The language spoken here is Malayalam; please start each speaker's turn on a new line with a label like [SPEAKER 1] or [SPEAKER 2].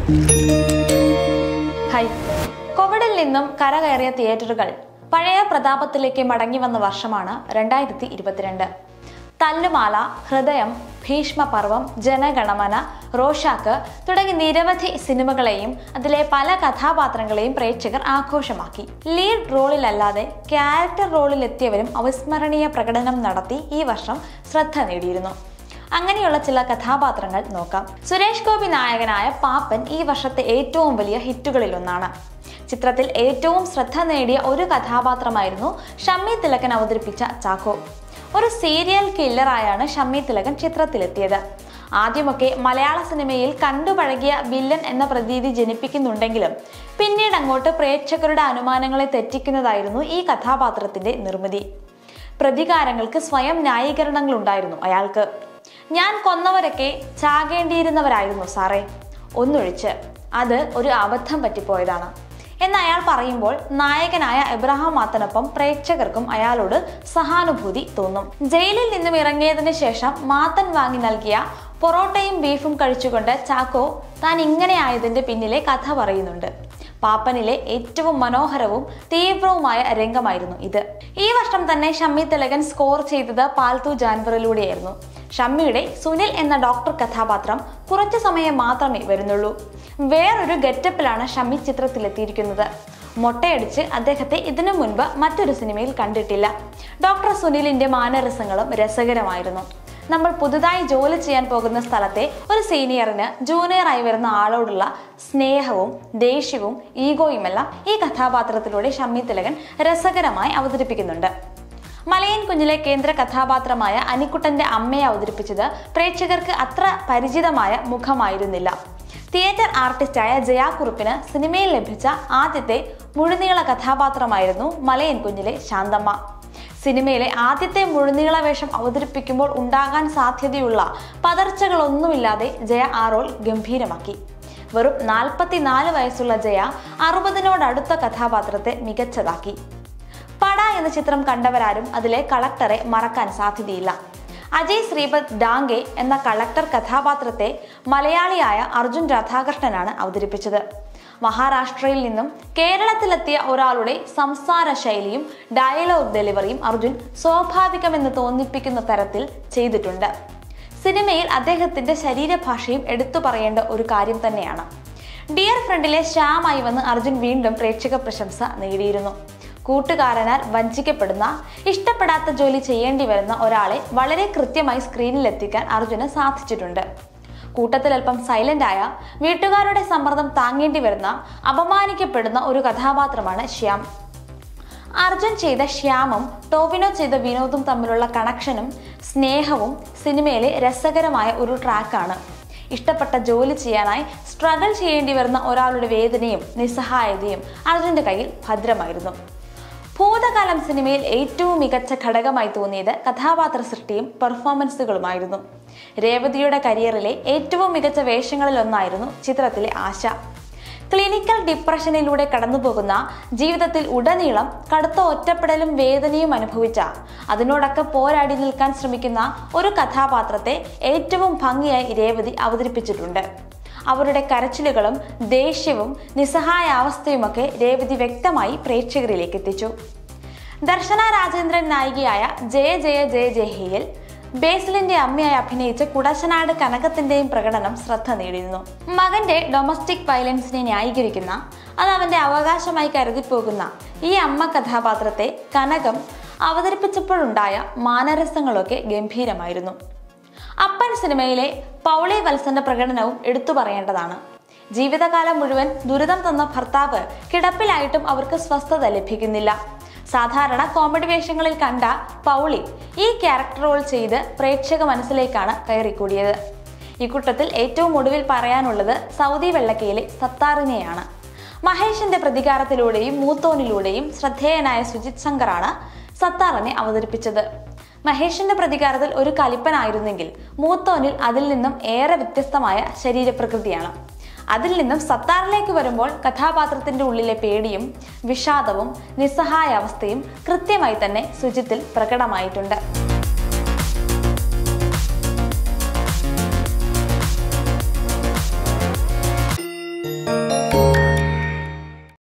[SPEAKER 1] ഹായ് കോവിഡിൽ നിന്നും കരകയറിയ തിയേറ്ററുകൾ പഴയ പ്രതാപത്തിലേക്ക് മടങ്ങി വന്ന വർഷമാണ് രണ്ടായിരത്തി ഇരുപത്തിരണ്ട് തല്ലുമാല ഹൃദയം ഭീഷ്മപർവം ജനഗണമന റോഷാക്ക് തുടങ്ങി നിരവധി സിനിമകളെയും അതിലെ പല കഥാപാത്രങ്ങളെയും പ്രേക്ഷകർ ആഘോഷമാക്കി ലീഡ് റോളിലല്ലാതെ ക്യാരക്ടർ റോളിലെത്തിയവരും അവിസ്മരണീയ പ്രകടനം നടത്തി ഈ വർഷം ശ്രദ്ധ നേടിയിരുന്നു അങ്ങനെയുള്ള ചില കഥാപാത്രങ്ങൾ നോക്കാം സുരേഷ് ഗോപി നായകനായ പാപ്പൻ ഈ വർഷത്തെ ഏറ്റവും വലിയ ഹിറ്റുകളിലൊന്നാണ് ചിത്രത്തിൽ ഏറ്റവും ശ്രദ്ധ നേടിയ ഒരു കഥാപാത്രമായിരുന്നു ഷമ്മി തിലകൻ അവതരിപ്പിച്ച ചാക്കോ ഒരു സീരിയൽ കില്ലറായാണ് ഷമ്മി തിലകൻ ചിത്രത്തിലെത്തിയത് ആദ്യമൊക്കെ മലയാള സിനിമയിൽ കണ്ടുപഴകിയ വില്ലൻ എന്ന പ്രതീതി ജനിപ്പിക്കുന്നുണ്ടെങ്കിലും പിന്നീട് അങ്ങോട്ട് പ്രേക്ഷകരുടെ അനുമാനങ്ങളെ തെറ്റിക്കുന്നതായിരുന്നു ഈ കഥാപാത്രത്തിന്റെ നിർമ്മിതി പ്രതികാരങ്ങൾക്ക് സ്വയം ന്യായീകരണങ്ങൾ ഉണ്ടായിരുന്നു അയാൾക്ക് ഞാൻ കൊന്നവരൊക്കെ ചാകേണ്ടിയിരുന്നവരായിരുന്നു സാറേ ഒന്നൊഴിച്ച് അത് ഒരു അബദ്ധം പറ്റിപ്പോയതാണ് എന്ന് അയാൾ പറയുമ്പോൾ നായകനായ എബ്രഹാം മാത്തനൊപ്പം പ്രേക്ഷകർക്കും അയാളോട് സഹാനുഭൂതി തോന്നും ജയിലിൽ നിന്നും ഇറങ്ങിയതിന് ശേഷം മാത്തൻ വാങ്ങി നൽകിയ പൊറോട്ടയും ബീഫും കഴിച്ചുകൊണ്ട് ചാക്കോ താൻ ഇങ്ങനെ ആയതിന്റെ പിന്നിലെ കഥ പറയുന്നുണ്ട് പാപ്പനിലെ ഏറ്റവും മനോഹരവും തീവ്രവുമായ രംഗമായിരുന്നു ഇത് ഈ വർഷം തന്നെ ഷമ്മി തിലകൻ സ്കോർ ചെയ്തത് പാൽത്തു ജാൻവറിലൂടെയായിരുന്നു ഷമ്മിയുടെ സുനിൽ എന്ന ഡോക്ടർ കഥാപാത്രം കുറച്ചു സമയം മാത്രമേ വരുന്നുള്ളൂ വേറൊരു ഗെറ്റപ്പിലാണ് ഷമ്മി ചിത്രത്തിലെത്തിയിരിക്കുന്നത് മൊട്ടയടിച്ച് അദ്ദേഹത്തെ ഇതിനു മുൻപ് മറ്റൊരു സിനിമയിൽ കണ്ടിട്ടില്ല ഡോക്ടർ സുനിലിന്റെ മാനരസങ്ങളും രസകരമായിരുന്നു നമ്മൾ പുതുതായി ജോലി ചെയ്യാൻ പോകുന്ന സ്ഥലത്തെ ഒരു സീനിയറിന് ജൂനിയറായി വരുന്ന ആളോടുള്ള സ്നേഹവും ദേഷ്യവും ഈഗോയുമെല്ലാം ഈ കഥാപാത്രത്തിലൂടെ ഷമ്മി തിലകൻ രസകരമായി അവതരിപ്പിക്കുന്നുണ്ട് മലയൻ കുഞ്ഞിലെ കേന്ദ്ര കഥാപാത്രമായ അനിക്കുട്ടന്റെ അമ്മയെ അവതരിപ്പിച്ചത് പ്രേക്ഷകർക്ക് അത്ര പരിചിതമായ മുഖമായിരുന്നില്ല തിയേറ്റർ ആർട്ടിസ്റ്റായ ജയാക്കുറുപ്പിന് സിനിമയിൽ ലഭിച്ച ആദ്യത്തെ മുഴുനീള കഥാപാത്രമായിരുന്നു മലയൻ കുഞ്ഞിലെ ശാന്തമ്മ സിനിമയിലെ ആദ്യത്തെ മുഴുനീള വേഷം അവതരിപ്പിക്കുമ്പോൾ ഉണ്ടാകാൻ സാധ്യതയുള്ള പതർച്ചകളൊന്നുമില്ലാതെ ജയ ആ റോൾ ഗംഭീരമാക്കി വെറും നാൽപ്പത്തിനാല് വയസ്സുള്ള ജയ അറുപതിനോടടുത്ത കഥാപാത്രത്തെ മികച്ചതാക്കി പട എന്ന ചിത്രം കണ്ടവരാരും അതിലെ കളക്ടറെ മറക്കാൻ സാധ്യതയില്ല അജയ് ശ്രീപദ് ഡാംഗെ എന്ന കളക്ടർ കഥാപാത്രത്തെ മലയാളിയായ അർജുൻ രാധാകൃഷ്ണനാണ് അവതരിപ്പിച്ചത് മഹാരാഷ്ട്രയിൽ നിന്നും കേരളത്തിലെത്തിയ ഒരാളുടെ സംസാര ശൈലിയും ഡയലോഗ് ഡെലിവറിയും അർജുൻ സ്വാഭാവികമെന്ന് തോന്നിപ്പിക്കുന്ന തരത്തിൽ ചെയ്തിട്ടുണ്ട് സിനിമയിൽ അദ്ദേഹത്തിന്റെ ശരീരഭാഷയും എടുത്തു പറയേണ്ട ഒരു കാര്യം തന്നെയാണ് ഡിയർ ഫ്രണ്ടിലെ ശ്യാമായി വന്ന് അർജുൻ വീണ്ടും പ്രേക്ഷക പ്രശംസ നേടിയിരുന്നു കൂട്ടുകാരനാൽ വഞ്ചിക്കപ്പെടുന്ന ഇഷ്ടപ്പെടാത്ത ജോലി ചെയ്യേണ്ടി വരുന്ന ഒരാളെ വളരെ കൃത്യമായി സ്ക്രീനിൽ എത്തിക്കാൻ അർജുന് സാധിച്ചിട്ടുണ്ട് കൂട്ടത്തിൽ അല്പം സൈലന്റ് ആയ വീട്ടുകാരുടെ സമ്മർദ്ദം താങ്ങേണ്ടി വരുന്ന അപമാനിക്കപ്പെടുന്ന ഒരു കഥാപാത്രമാണ് ശ്യാം അർജുൻ ചെയ്ത ശ്യാമും ടോവിനോ ചെയ്ത വിനോദും തമ്മിലുള്ള കണക്ഷനും സ്നേഹവും സിനിമയിലെ രസകരമായ ഒരു ട്രാക്കാണ് ഇഷ്ടപ്പെട്ട ജോലി ചെയ്യാനായി സ്ട്രഗിൾ ചെയ്യേണ്ടി വരുന്ന ഒരാളുടെ വേദനയും നിസ്സഹായതയും അർജുന്റെ കയ്യിൽ ഭദ്രമായിരുന്നു ഭൂതകാലം സിനിമയിൽ ഏറ്റവും മികച്ച ഘടകമായി തോന്നിയത് കഥാപാത്ര സൃഷ്ടിയും പെർഫോമൻസുകളുമായിരുന്നു രേവതിയുടെ കരിയറിലെ ഏറ്റവും മികച്ച വേഷങ്ങളിൽ ഒന്നായിരുന്നു ചിത്രത്തിലെ ആശ ക്ലിനിക്കൽ ഡിപ്രഷനിലൂടെ കടന്നുപോകുന്ന ജീവിതത്തിൽ ഉടനീളം കടുത്ത ഒറ്റപ്പെടലും വേദനയും അനുഭവിച്ച അതിനോടൊക്കെ പോരാടി നിൽക്കാൻ ശ്രമിക്കുന്ന ഒരു കഥാപാത്രത്തെ ഏറ്റവും ഭംഗിയായി രേവതി അവതരിപ്പിച്ചിട്ടുണ്ട് അവരുടെ കരച്ചിലുകളും ദേഷ്യവും നിസ്സഹായ അവസ്ഥയുമൊക്കെ രേവതി വ്യക്തമായി പ്രേക്ഷകരിലേക്ക് എത്തിച്ചു ദർശന രാജേന്ദ്രൻ നായികയായ ജയ ജയ ജയ ജയഹിയിൽ ബേസിലിന്റെ അമ്മയായി അഭിനയിച്ച കുടശനാട് കനകത്തിന്റെയും പ്രകടനം ശ്രദ്ധ നേടിയിരുന്നു മകന്റെ ഡൊമസ്റ്റിക് വയലൻസിനെ ന്യായീകരിക്കുന്ന അത് അവന്റെ അവകാശമായി കരുതിപ്പോകുന്ന ഈ അമ്മ കഥാപാത്രത്തെ കനകം അവതരിപ്പിച്ചപ്പോഴുണ്ടായ മാനരസങ്ങളൊക്കെ ഗംഭീരമായിരുന്നു അപ്പൻ സിനിമയിലെ പൗളി വത്സന്റെ പ്രകടനവും എടുത്തു പറയേണ്ടതാണ് ജീവിതകാലം മുഴുവൻ ദുരിതം തന്ന ഭർത്താവ് കിടപ്പിലായിട്ടും അവർക്ക് സ്വസ്ഥത ലഭിക്കുന്നില്ല സാധാരണ കോമഡി വേഷങ്ങളിൽ കണ്ട പൗളി ഈ ക്യാരക്ടർ റോൾ ചെയ്ത് പ്രേക്ഷക മനസ്സിലേക്കാണ് കയറിക്കൂടിയത് ഇക്കൂട്ടത്തിൽ ഏറ്റവും ഒടുവിൽ പറയാനുള്ളത് സൗദി വെള്ളക്കയിലെ സത്താറിനെയാണ് മഹേഷിന്റെ പ്രതികാരത്തിലൂടെയും മൂത്തോനിലൂടെയും ശ്രദ്ധേയനായ സുജിത് ശങ്കറാണ് സത്താറിനെ അവതരിപ്പിച്ചത് മഹേഷിന്റെ പ്രതികാരത്തിൽ ഒരു കലിപ്പനായിരുന്നെങ്കിൽ മൂത്തോനിൽ അതിൽ നിന്നും ഏറെ വ്യത്യസ്തമായ ശരീരപ്രകൃതിയാണ് അതിൽ നിന്നും സത്താറിലേക്ക് വരുമ്പോൾ കഥാപാത്രത്തിന്റെ ഉള്ളിലെ പേടിയും വിഷാദവും നിസ്സഹായ അവസ്ഥയും കൃത്യമായി തന്നെ സുജിത്തിൽ പ്രകടമായിട്ടുണ്ട്